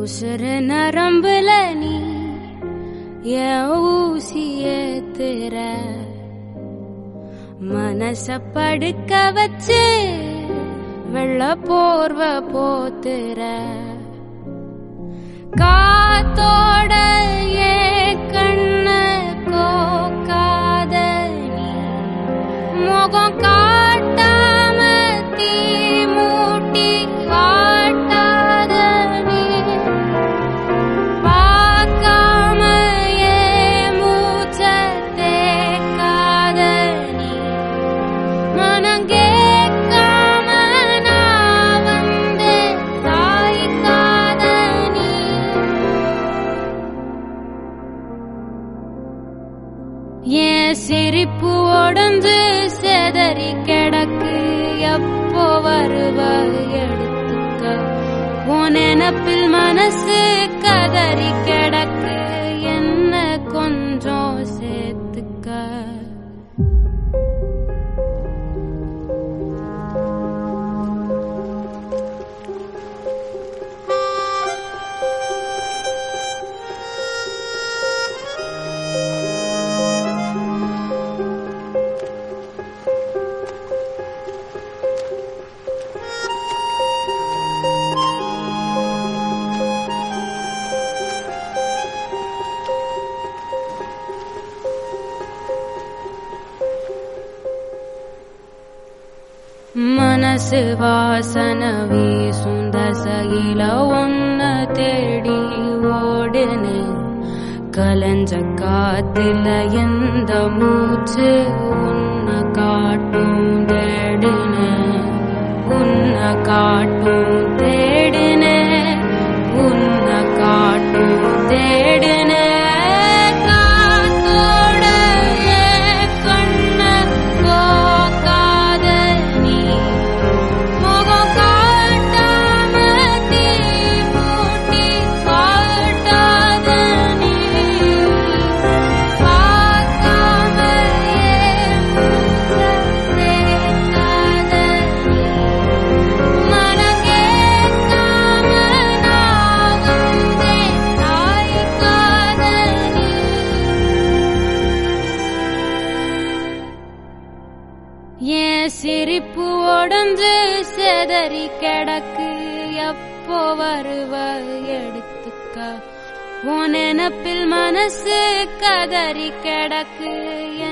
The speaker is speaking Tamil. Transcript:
உசுர நரம்புல நீ என் ஊசி ஏத்துற மனச படுக்க வச்சு வெள்ள போர்வ போத்துற காத்தோட ஏ கண்ண கோக்காத நீ முகம் காட்டாம தீ மூட்டி வாட்டாத நீ பார்க்காம ஏன் மூச்ச தேக்காத நீ மனம் கேட்காம நான் வந்து சாய்க்காத நீ என் சிரிப்பு உடஞ்சு செதறி கிடக்கு எப்போ வருவ எடுத்துக்க உன் நினப்பில் மனசு கதறி கிடக்கு என்ன கொஞ்சம் சேர்த்துக்க மனசு வாசன வீசும் தசையில ஒன்ன தேடி ஓடுனு கலஞ்ச காத்துல எந்த மூச்சு உன்னை காட்டும் தேடுனு உன்னை காட்டும் தேடுனு உன்னை காட்டும் தேடுனு காத்தோட என் கண்ண கோக்காத நீ முகம் காட்டாம தீ மூட்டி காட்டாத நீ பார்க்காம ஏன் மூச்ச தேக்காத நீ மனம் கேட்காம நான் வந்தேன் சாய்க்காத நீ என் சிரிப்பு உடஞ்சு செதறி கிடக்கு எப்போ வருவ எடுத்துக்க உன் நினப்பில் மனசு கதறி கிடக்கு